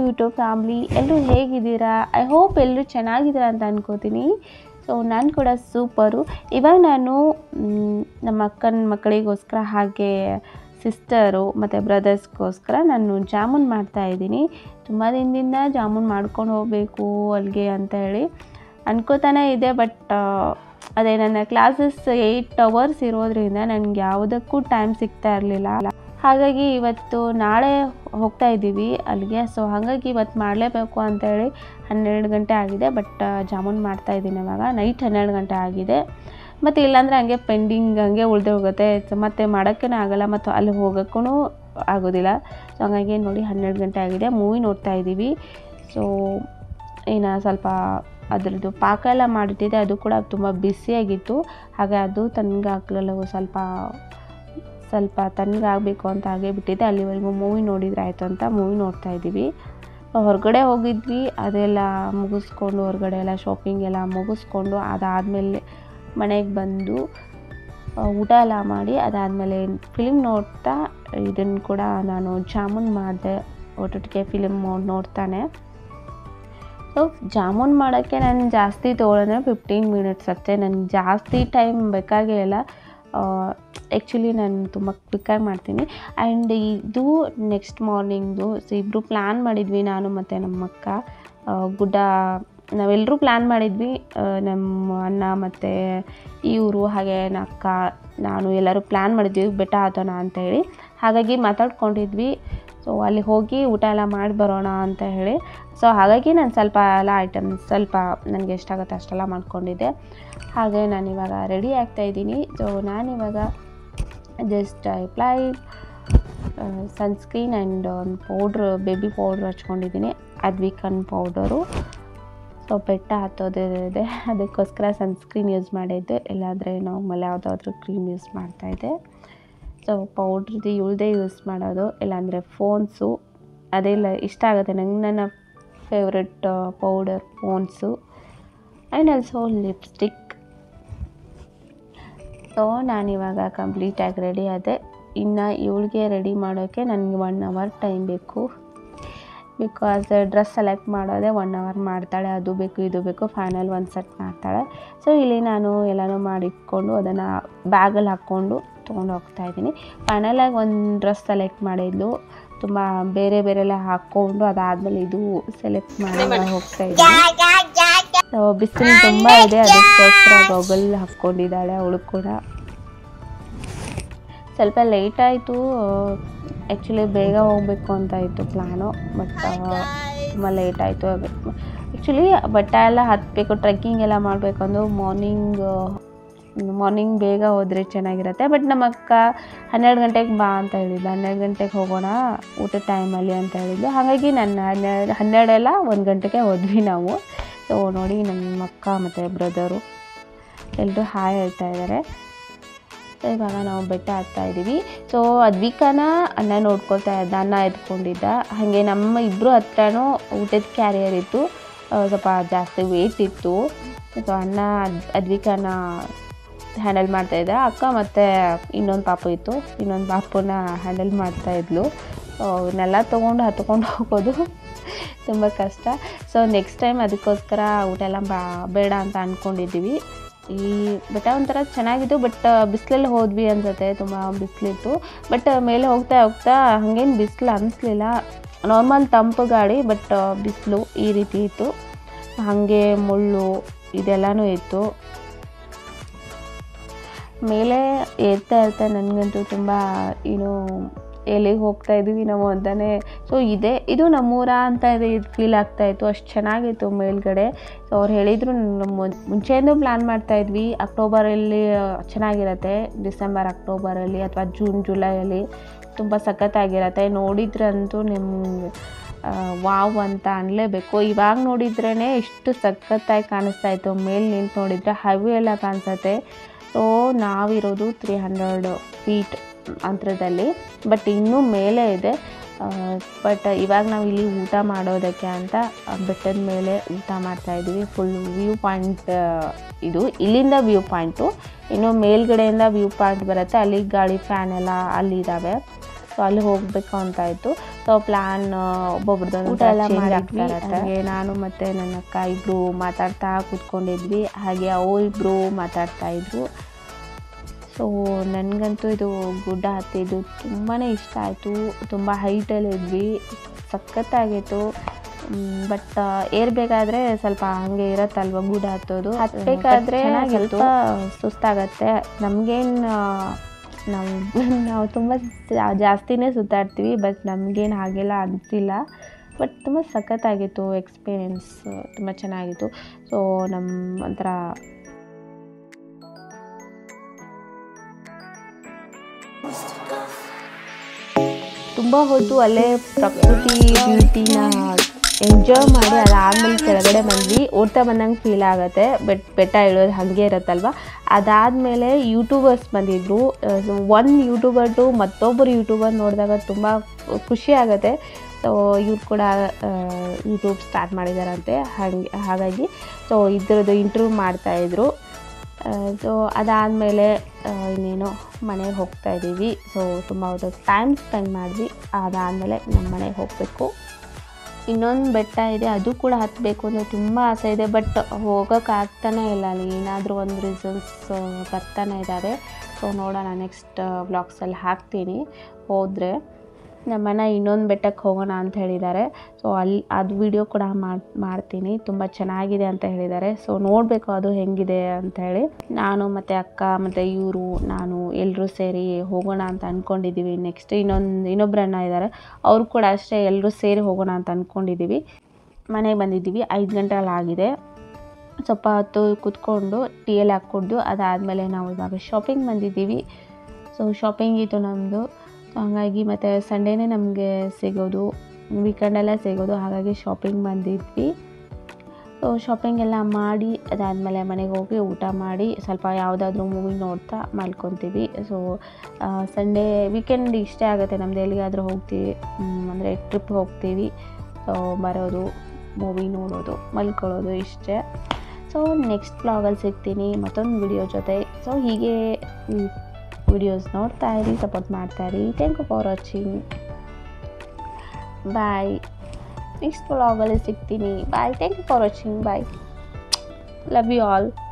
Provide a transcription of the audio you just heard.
YouTube family ಎಲ್ಲರೂ ಹೇಗಿದ್ದೀರಾ I hope ಎಲ್ಲರೂ ಚೆನ್ನಾಗಿದ್ದೀರಾ ಅಂತ ಅನ್ಕೋತೀನಿ ಸೊ ನಾನು ಕೂಡ ಸೂಪರು ಇವಾಗ ನಾನು ಮ್, ನಮ್ಮ ಅಕ್ಕನ ಮಕ್ಕಳಿಗೋಸ್ಕರ ಹಾಗೆ ಸಿಸ್ಟರು ಮತ್ತು ಬ್ರದರ್ಸ್ಗೋಸ್ಕರ ನಾನು ಜಾಮೂನ್ ಮಾಡ್ತಾ ಇದ್ದೀನಿ ತುಂಬ ದಿನದಿಂದ ಜಾಮೂನ್ ಮಾಡ್ಕೊಂಡು ಹೋಗಬೇಕು ಅಲ್ಲಿಗೆ ಅಂತ ಹೇಳಿ ಅನ್ಕೋತಾನೆ ಇದೆ ಬಟ್ ಅದೇ ನನ್ನ ಕ್ಲಾಸಸ್ ಏಯ್ಟ್ ಅವರ್ಸ್ ಇರೋದ್ರಿಂದ ನನಗೆ ಯಾವುದಕ್ಕೂ ಟೈಮ್ ಸಿಗ್ತಾ ಇರಲಿಲ್ಲ ಹಾಗಾಗಿ ಇವತ್ತು ನಾಳೆ ಹೋಗ್ತಾ ಇದ್ದೀವಿ ಅಲ್ಲಿಗೆ ಸೊ ಹಾಗಾಗಿ ಇವತ್ತು ಮಾಡಲೇಬೇಕು ಅಂತೇಳಿ ಹನ್ನೆರಡು ಗಂಟೆ ಆಗಿದೆ ಬಟ್ ಜಾಮೂನ್ ಮಾಡ್ತಾ ಇದ್ದೀನಿ ಇವಾಗ ನೈಟ್ ಹನ್ನೆರಡು ಗಂಟೆ ಆಗಿದೆ ಮತ್ತು ಇಲ್ಲಾಂದರೆ ಹಂಗೆ ಪೆಂಡಿಂಗ್ ಹಂಗೆ ಉಳಿದೇ ಹೋಗುತ್ತೆ ಸೊ ಮತ್ತೆ ಮಾಡೋಕ್ಕೇ ಆಗಲ್ಲ ಮತ್ತು ಅಲ್ಲಿ ಹೋಗೋಕ್ಕೂ ಆಗೋದಿಲ್ಲ ಸೊ ಹಂಗಾಗಿ ನೋಡಿ ಹನ್ನೆರಡು ಗಂಟೆ ಆಗಿದೆ ಮೂವಿ ನೋಡ್ತಾ ಇದ್ದೀವಿ ಸೊ ಇನ್ನು ಸ್ವಲ್ಪ ಅದರದ್ದು ಪಾಕ ಎಲ್ಲ ಮಾಡಿಟ್ಟಿದ್ದೆ ಅದು ಕೂಡ ತುಂಬ ಬಿಸಿಯಾಗಿತ್ತು ಹಾಗೆ ಅದು ತಣ್ಣಗಾಗಲು ಸ್ವಲ್ಪ ಸ್ವಲ್ಪ ತಣ್ಣಗಾಗಬೇಕು ಅಂತ ಹಾಗೆ ಬಿಟ್ಟಿದ್ದೆ ಅಲ್ಲಿವರೆಗೂ ಮೂವಿ ನೋಡಿದ್ರೆ ಆಯಿತು ಅಂತ ಮೂವಿ ನೋಡ್ತಾ ಇದ್ದೀವಿ ಹೊರಗಡೆ ಹೋಗಿದ್ವಿ ಅದೆಲ್ಲ ಮುಗಿಸ್ಕೊಂಡು ಹೊರಗಡೆ ಎಲ್ಲ ಶಾಪಿಂಗ್ ಎಲ್ಲ ಮುಗಿಸ್ಕೊಂಡು ಅದಾದಮೇಲೆ ಮನೆಗೆ ಬಂದು ಆ, ಊಟ ಎಲ್ಲ ಮಾಡಿ ಅದಾದಮೇಲೆ ಫಿಲಿಮ್ ನೋಡ್ತಾ ಇದನ್ನು ಕೂಡ ನಾನು ಜಾಮೂನ್ ಮಾಡಿದೆ ಒಟ್ಟೊಟ್ಟಿಗೆ ಫಿಲಿಮ್ ನೋಡ್ತಾನೆ ಸೊ ಜಾಮೂನ್ ಮಾಡೋಕ್ಕೆ ನಾನು ಜಾಸ್ತಿ ತೊಗೊಳಂದ್ರೆ ಫಿಫ್ಟೀನ್ ಮಿನಿಟ್ಸ್ ಅಷ್ಟೇ ನನಗೆ ಜಾಸ್ತಿ ಟೈಮ್ ಬೇಕಾಗೇ ಇಲ್ಲ ಆ್ಯಕ್ಚುಲಿ ನಾನು ತುಂಬ ಕ್ವಿಕ್ಕಾಗಿ ಮಾಡ್ತೀನಿ ಆ್ಯಂಡ್ ಇದು ನೆಕ್ಸ್ಟ್ ಮಾರ್ನಿಂಗ್ದು ಸೊ ಇಬ್ಬರು ಪ್ಲ್ಯಾನ್ ಮಾಡಿದ್ವಿ ನಾನು ಮತ್ತು ನಮ್ಮ ಅಕ್ಕ ಆ, ಗುಡ್ಡ ನಾವೆಲ್ಲರೂ ಪ್ಲ್ಯಾನ್ ಮಾಡಿದ್ವಿ ಆ, ನಮ್ಮ ಅಣ್ಣ ಮತ್ತು ಇವರು ಹಾಗೆ ನನ್ನ ಅಕ್ಕ ನಾನು ಎಲ್ಲರೂ ಪ್ಲ್ಯಾನ್ ಮಾಡಿದ್ವಿ ಬೆಟ್ಟ ಹತ್ತೋಣ ಅಂತ ಹೇಳಿ ಹಾಗಾಗಿ ಮಾತಾಡ್ಕೊಂಡಿದ್ವಿ ಸೊ ಅಲ್ಲಿ ಹೋಗಿ ಊಟ ಎಲ್ಲ ಮಾಡಿ ಬರೋಣ ಅಂತ ಹೇಳಿ ಸೊ ಹಾಗಾಗಿ ನಾನು ಸ್ವಲ್ಪ ಎಲ್ಲ ಐಟಮ್ಸ್ ಸ್ವಲ್ಪ ನನಗೆ ಎಷ್ಟಾಗುತ್ತೆ ಅಷ್ಟೆಲ್ಲ ಮಾಡ್ಕೊಂಡಿದ್ದೆ ಹಾಗೆ ನಾನು ಇವಾಗ ರೆಡಿ ಆಗ್ತಾ ಇದ್ದೀನಿ ಸೊ ನಾನಿವಾಗ ಜಸ್ಟ್ ಅಪ್ಲೈ ಸನ್ಸ್ಕ್ರೀನ್ ಆ್ಯಂಡ್ ಒಂದು ಪೌಡ್ರ್ ಬೇಬಿ ಪೌಡ್ರ್ ಹಚ್ಕೊಂಡಿದ್ದೀನಿ ಅದ್ವಿಕನ್ ಪೌಡರು ಸೊ ಬೆಟ್ಟ ಹತ್ತೋದಿದೆ ಅದಕ್ಕೋಸ್ಕರ ಸನ್ಸ್ಕ್ರೀನ್ ಯೂಸ್ ಮಾಡಿದ್ದೆ ಇಲ್ಲಾಂದರೆ ನಾರ್ಮಲ್ ಯಾವುದಾದ್ರೂ ಕ್ರೀಮ್ ಯೂಸ್ ಮಾಡ್ತಾಯಿದ್ದೆ ಸೊ ಪೌಡ್ರದ್ದು ಇವಳದೇ ಯೂಸ್ ಮಾಡೋದು ಇಲ್ಲಾಂದರೆ ಫೋನ್ಸು ಅದೆಲ್ಲ ಇಷ್ಟ ಆಗುತ್ತೆ ನಂಗೆ ನನ್ನ ಫೇವ್ರೆಟ್ ಪೌಡರ್ ಫೋನ್ಸು ಆ್ಯಂಡ್ ಆಲ್ಸೋ ಲಿಪ್ಸ್ಟಿಕ್ ಸೊ ನಾನಿವಾಗ ಕಂಪ್ಲೀಟಾಗಿ ರೆಡಿ ಆದೆ ಇನ್ನು ಇವಳಿಗೆ ರೆಡಿ ಮಾಡೋಕ್ಕೆ ನನಗೆ ಒನ್ ಅವರ್ ಟೈಮ್ ಬೇಕು ಬಿಕಾಸ್ ಡ್ರೆಸ್ ಸೆಲೆಕ್ಟ್ ಮಾಡೋದೇ ಒನ್ ಅವರ್ ಮಾಡ್ತಾಳೆ ಅದು ಬೇಕು ಇದು ಬೇಕು ಫೈನಲ್ ಒಂದು ಸೆಟ್ ಮಾಡ್ತಾಳೆ ಸೊ ಇಲ್ಲಿ ನಾನು ಎಲ್ಲನೂ ಮಾಡಿಟ್ಕೊಂಡು ಅದನ್ನು ಬ್ಯಾಗಲ್ಲಿ ಹಾಕ್ಕೊಂಡು ತೊಗೊಂಡು ಹೋಗ್ತಾ ಇದ್ದೀನಿ ಫೈನಲಾಗಿ ಒಂದು ಡ್ರೆಸ್ ಸೆಲೆಕ್ಟ್ ಮಾಡಿದ್ಲು ತುಂಬ ಬೇರೆ ಬೇರೆ ಎಲ್ಲ ಹಾಕ್ಕೊಂಡು ಅದಾದಮೇಲೆ ಇದು ಸೆಲೆಕ್ಟ್ ಮಾಡಿ ನಾನು ಹೋಗ್ತಾ ಇದ್ದೀನಿ ಸೊ ಬಿಸಿಲು ತುಂಬ ಇದೆ ಅದಕ್ಕೋಸ್ಕರ ಗೊಗಲ್ ಹಾಕ್ಕೊಂಡಿದ್ದಾಳೆ ಅವಳು ಕೂಡ ಸ್ವಲ್ಪ ಲೇಟ್ ಆಯಿತು ಆ್ಯಕ್ಚುಲಿ ಬೇಗ ಹೋಗಬೇಕು ಅಂತ ಇತ್ತು ಪ್ಲ್ಯಾನು ಬಟ್ ತುಂಬ ಲೇಟ್ ಆಯಿತು ಆ್ಯಕ್ಚುಲಿ ಬಟ್ಟೆ ಎಲ್ಲ ಹತ್ತಬೇಕು ಟ್ರೆಕ್ಕಿಂಗ್ ಎಲ್ಲ ಮಾಡಬೇಕು ಅಂದು ಮಾರ್ನಿಂಗ್ ಮಾರ್ನಿಂಗ್ ಬೇಗ ಹೋದರೆ ಚೆನ್ನಾಗಿರುತ್ತೆ ಬಟ್ ನಮ್ಮ ಅಕ್ಕ ಹನ್ನೆರಡು ಗಂಟೆಗೆ ಬಾ ಅಂತ ಹೇಳಿದ್ಲು ಹನ್ನೆರಡು ಗಂಟೆಗೆ ಹೋಗೋಣ ಊಟದ ಟೈಮಲ್ಲಿ ಅಂತ ಹೇಳಿದ್ಲು ಹಾಗಾಗಿ ನನ್ನ ಹನ್ನೆರಡು ಹನ್ನೆರಡೆಲ್ಲ ಒಂದು ಗಂಟೆಗೆ ಹೋದ್ವಿ ನಾವು ಸೊ ನೋಡಿ ನಮ್ಮ ಅಕ್ಕ ಮತ್ತು ಬ್ರದರು ಎಲ್ಲರೂ ಹಾಯ್ ಹೇಳ್ತಾ ಇದ್ದಾರೆ ಸೊ ಇವಾಗ ನಾವು ಬೆಟ್ಟ ಹತ್ತಾ ಇದ್ದೀವಿ ಸೊ ಅದ್ವಿಕಾನ ಅನ್ನ ನೋಡ್ಕೊಳ್ತಾ ಇದ್ದ ಅನ್ನ ಎತ್ಕೊಂಡಿದ್ದ ಹಾಗೆ ನಮ್ಮ ಇಬ್ಬರು ಹತ್ರನೂ ಊಟದ ಕ್ಯಾರಿಯರ್ ಇತ್ತು ಆ, ಸ್ವಲ್ಪ ಜಾಸ್ತಿ ವೇಟ್ ಇತ್ತು ಸೊ ಅಣ್ಣ ಅದ್ ಅದ್ವಿಕಾನ ಹ್ಯಾಂಡಲ್ ಮಾಡ್ತಾ ಇದ್ದ ಅಕ್ಕ ಮತ್ತು ಇನ್ನೊಂದು ಪಾಪು ಇತ್ತು ಇನ್ನೊಂದು ಪಾಪುನ ಹ್ಯಾಂಡಲ್ ಮಾಡ್ತಾ ಇದ್ಲು ಸೊ ಅವನ್ನೆಲ್ಲ ತೊಗೊಂಡು ಹತ್ಕೊಂಡು ಹೋಗೋದು ತುಂಬ ಕಷ್ಟ ಸೊ ನೆಕ್ಸ್ಟ್ ಟೈಮ್ ಅದಕ್ಕೋಸ್ಕರ ಊಟ ಎಲ್ಲ ಬಾ ಬೇಡ ಅಂತ ಅಂದ್ಕೊಂಡಿದ್ದೀವಿ ಈ ಬೆಟ್ಟ ಒಂಥರ ಚೆನ್ನಾಗಿತ್ತು ಬಟ್ ಬಿಸಿಲಲ್ಲಿ ಹೋದ್ವಿ ಅನ್ಸುತ್ತೆ ತುಂಬ ಬಿಸಿಲಿತ್ತು ಬಟ್ ಮೇಲೆ ಹೋಗ್ತಾ ಹೋಗ್ತಾ ಹಾಗೇನು ಬಿಸಿಲು ಅನಿಸ್ಲಿಲ್ಲ ನಾರ್ಮಲ್ ತಂಪು ಗಾಡಿ ಬಟ್ ಬಿಸಿಲು ಈ ರೀತಿ ಇತ್ತು ಹಾಗೆ ಮುಳ್ಳು ಇದೆಲ್ಲನೂ ಇತ್ತು ಮೇಲೆ ಏರ್ತಾ ಇರ್ತಾ ನನಗಂತೂ ತುಂಬ ಏನು ಎಲ್ಲಿಗೆ ಹೋಗ್ತಾ ಇದ್ದೀವಿ ನಾವು ಅಂತಾನೆ ಸೊ ಇದೆ ಇದು ನಮ್ಮೂರ ಅಂತ ಇದೆ ಇದು ಫೀಲ್ ಆಗ್ತಾ ಇತ್ತು ಅಷ್ಟು ಚೆನ್ನಾಗಿತ್ತು ಮೇಲ್ಗಡೆ ಸೊ ಅವ್ರು ಹೇಳಿದರು ಮುಂಚೆಯಿಂದ ಪ್ಲ್ಯಾನ್ ಮಾಡ್ತಾ ಇದ್ವಿ ಅಕ್ಟೋಬರಲ್ಲಿ ಚೆನ್ನಾಗಿರತ್ತೆ ಡಿಸೆಂಬರ್ ಅಕ್ಟೋಬರಲ್ಲಿ ಅಥವಾ ಜೂನ್ ಜುಲೈಯಲ್ಲಿ ತುಂಬ ಸಖತ್ತಾಗಿರತ್ತೆ ನೋಡಿದ್ರಂತೂ ನಿಮ್ಗೆ ವಾವ್ ಅಂತ ಅನ್ಲೇಬೇಕು ಇವಾಗ ನೋಡಿದ್ರೇ ಎಷ್ಟು ಸಖತ್ತಾಗಿ ಕಾಣಿಸ್ತಾ ಇತ್ತು ಮೇಲೆ ನಿಂತು ನೋಡಿದರೆ ಹೈವೇ ಎಲ್ಲ ಕಾಣಿಸುತ್ತೆ ಸೊ ನಾವಿರೋದು ತ್ರೀ ಹಂಡ್ರೆಡ್ ಫೀಟ್ ಅಂತರದಲ್ಲಿ ಬಟ್ ಇನ್ನೂ ಮೇಲೆ ಇದೆ ಬಟ್ ಇವಾಗ ನಾವು ಇಲ್ಲಿ ಊಟ ಮಾಡೋದಕ್ಕೆ ಅಂತ ಆ ಬೆಟ್ಟದ ಮೇಲೆ ಊಟ ಮಾಡ್ತಾ ಇದ್ದೀವಿ ಫುಲ್ ವ್ಯೂ ಪಾಯಿಂಟ್ ಇದು ಇಲ್ಲಿಂದ ವ್ಯೂ ಪಾಯಿಂಟು ಇನ್ನು ಮೇಲ್ಗಡೆಯಿಂದ ವ್ಯೂ ಪಾಯಿಂಟ್ ಬರುತ್ತೆ ಅಲ್ಲಿ ಗಾಳಿ ಫ್ಯಾನ್ ಎಲ್ಲ ಅಲ್ಲಿದ್ದಾವೆ ಸೊ ಅಲ್ಲಿ ಹೋಗಬೇಕು ಅಂತ ಇತ್ತು ಸೊ ಪ್ಲ್ಯಾನ್ ಒಬ್ಬೊಬ್ರದ್ದು ಊಟ ಎಲ್ಲ ಮಾಡಿದ್ವಿ. ಹಾಗೆ ನಾನು ಮತ್ತು ನನ್ನ ಅಕ್ಕ ಇಬ್ಬರು ಮಾತಾಡ್ತಾ ಕೂತ್ಕೊಂಡಿದ್ವಿ ಹಾಗೆ ಅವರಿಬ್ಬರು ಮಾತಾಡ್ತಾ ಇದ್ರು ಸೊ ನನಗಂತೂ ಇದು ಗುಡ್ಡ ಹತ್ತಿದ್ದು ತುಂಬಾ ಇಷ್ಟ ಆಯಿತು ತುಂಬ ಹೈಟಲ್ಲಿ ಇದ್ವಿ ಸಖತ್ತಾಗಿತ್ತು ಬಟ್ ಏರ್ಬೇಕಾದ್ರೆ ಸ್ವಲ್ಪ ಹಂಗೆ ಇರತ್ತಲ್ವ ಗುಡ್ಡ ಹತ್ತೋದು ಹತ್ತಬೇಕಾದ್ರೆ ಚೆನ್ನಾಗಿತ್ತು. ಸ್ವಲ್ಪ ಸುಸ್ತಾಗತ್ತೆ ನಮಗೇನು ನಾವು ನಾವು ತುಂಬ ಜಾ- ಜಾಸ್ತಿನೇ ಸುತ್ತಾಡ್ತೀವಿ ಬಟ್ ನಮಗೇನು ಹಾಗೆಲ್ಲ ಅನಿಸಿಲ್ಲ ಬಟ್ ತುಂಬ ಸಖತ್ತಾಗಿತ್ತು ಎಕ್ಸ್ಪೀರಿಯೆನ್ಸ್ ತುಂಬ ಚೆನ್ನಾಗಿತ್ತು ಸೊ ನಮ್ಮ ಒಂಥರ ತುಂಬ ಹೊತ್ತು ಅಲ್ಲೇ ಪ್ರಕೃತಿ ಬ್ಯೂಟಿನ ಎಂಜಾಯ್ ಮಾಡಿ ಅದಾದಮೇಲೆ ಕೆಳಗಡೆ ಬಂದ್ವಿ ಓಡ್ತಾ ಬಂದಂಗೆ ಫೀಲ್ ಆಗುತ್ತೆ ಬೆಟ್ ಬೆಟ್ಟ ಇಳೋದು ಹಾಗೆ ಇರುತ್ತಲ್ವ ಅದಾದಮೇಲೆ ಯೂಟ್ಯೂಬರ್ಸ್ ಬಂದಿದ್ದರು ಒನ್ ಯೂಟ್ಯೂಬರ್ ಟು ಮತ್ತೊಬ್ಬರು ಯೂಟ್ಯೂಬರ್ ನೋಡಿದಾಗ ತುಂಬ ಖುಷಿ ಆಗುತ್ತೆ ಸೊ ಇವ್ರು ಕೂಡ ಯೂಟ್ಯೂಬ್ ಸ್ಟಾರ್ಟ್ ಮಾಡಿದಾರಂತೆ ಹಾಗೆ ಹಾಗಾಗಿ ಸೊ ಇದ್ರದ್ದು ಇಂಟರ್ವ್ಯೂ ಮಾಡ್ತಾಯಿದ್ರು ಸೊ ಅದಾದಮೇಲೆ ಇನ್ನೇನು ಮನೆಗೆ ಹೋಗ್ತಾ ಇದ್ದೀವಿ ಸೊ ತುಂಬ ಹೊತ್ತು ಟೈಮ್ ಸ್ಪೆಂಡ್ ಮಾಡಿದ್ವಿ ಅದಾದಮೇಲೆ ನಮ್ಮ ಮನೆಗೆ ಹೋಗಬೇಕು ಇನ್ನೊಂದು ಬೆಟ್ಟ ಇದೆ ಅದು ಕೂಡ ಹತ್ತಬೇಕು ಅಂದರೆ ತುಂಬ ಆಸೆ ಇದೆ ಬಟ್ ಹೋಗೋಕೆ ಆಗ್ತಾನೇ ಇಲ್ಲ ಅಲ್ಲಿ ಏನಾದರೂ ಒಂದು ರೀಸನ್ಸ್ ಬರ್ತಾನೆ ಇದ್ದಾವೆ ಸೊ ನೋಡೋಣ ನೆಕ್ಸ್ಟ್ ವ್ಲಾಗ್ಸಲ್ಲಿ ಹಾಕ್ತೀನಿ ಹೋದರೆ ನಮ್ಮನೆ ಇನ್ನೊಂದು ಬೆಟ್ಟಕ್ಕೆ ಹೋಗೋಣ ಅಂತ ಹೇಳಿದ್ದಾರೆ ಸೊ ಅಲ್ಲಿ ಅದು ವಿಡಿಯೋ ಕೂಡ ಮಾಡ್- ಮಾಡ್ತೀನಿ ತುಂಬ ಚೆನ್ನಾಗಿದೆ ಅಂತ ಹೇಳಿದ್ದಾರೆ ಸೊ ನೋಡಬೇಕು ಅದು ಹೆಂಗಿದೆ ಅಂತ ಹೇಳಿ ನಾನು ಮತ್ತು ಅಕ್ಕ ಮತ್ತು ಇವರು ನಾನು ಎಲ್ಲರೂ ಸೇರಿ ಹೋಗೋಣ ಅಂತ ಅಂದ್ಕೊಂಡಿದ್ದೀವಿ ನೆಕ್ಸ್ಟ್ ಇನ್ನೊಂದು ಇನ್ನೊಬ್ರು ಅಣ್ಣ ಇದ್ದಾರೆ ಅವರು ಕೂಡ ಅಷ್ಟೇ ಎಲ್ಲರೂ ಸೇರಿ ಹೋಗೋಣ ಅಂತ ಅಂದ್ಕೊಂಡಿದ್ದೀವಿ ಮನೆಗೆ ಬಂದಿದ್ದೀವಿ ಐದು ಗಂಟೆಯಲ್ಲಿ ಆಗಿದೆ ಸ್ವಲ್ಪ ಹೊತ್ತು ಕೂತ್ಕೊಂಡು ಟೀ ಎಲ್ಲ ಹಾಕ್ಕೊಡ್ದು ಅದಾದಮೇಲೆ ನಾವು ಇವಾಗ ಶಾಪಿಂಗ್ ಬಂದಿದ್ದೀವಿ ಸೊ ಶಾಪಿಂಗ್ ಇತ್ತು ನಮ್ಮದು ಸೊ ಹಾಗಾಗಿ ಮತ್ತು ಸಂಡೇನೇ ನಮಗೆ ಸಿಗೋದು ವೀಕೆಂಡೆಲ್ಲ ಸಿಗೋದು ಹಾಗಾಗಿ ಶಾಪಿಂಗ್ ಬಂದಿದ್ವಿ ಸೊ ಶಾಪಿಂಗ್ ಎಲ್ಲ ಮಾಡಿ ಅದಾದಮೇಲೆ ಮನೆಗೆ ಹೋಗಿ ಊಟ ಮಾಡಿ ಸ್ವಲ್ಪ ಯಾವುದಾದ್ರೂ ಮೂವಿ ನೋಡ್ತಾ ಮಲ್ಕೊತೀವಿ ಸೊ ಸಂಡೇ ವೀಕೆಂಡ್ ಇಷ್ಟೇ ಆಗುತ್ತೆ ನಮ್ದು ಎಲ್ಲಿಗಾದರೂ ಹೋಗ್ತೀವಿ ಅಂದರೆ ಟ್ರಿಪ್ ಹೋಗ್ತೀವಿ ಸೊ ಬರೋದು ಮೂವಿ ನೋಡೋದು ಮಲ್ಕೊಳ್ಳೋದು ಇಷ್ಟೇ ಸೊ ನೆಕ್ಸ್ಟ್ ಬ್ಲಾಗಲ್ಲಿ ಸಿಗ್ತೀನಿ ಮತ್ತೊಂದು ವಿಡಿಯೋ ಜೊತೆ ಸೊ ಹೀಗೆ ವಿಡಿಯೋಸ್ ನೋಡ್ತಾ ಇರಿ ಸಪೋರ್ಟ್ ಮಾಡ್ತಾ ಇರಿ thank you for watching bye next ಬ್ಲಾಗಲ್ಲಿ ಸಿಗ್ತೀನಿ bye thank you for watching bye love you all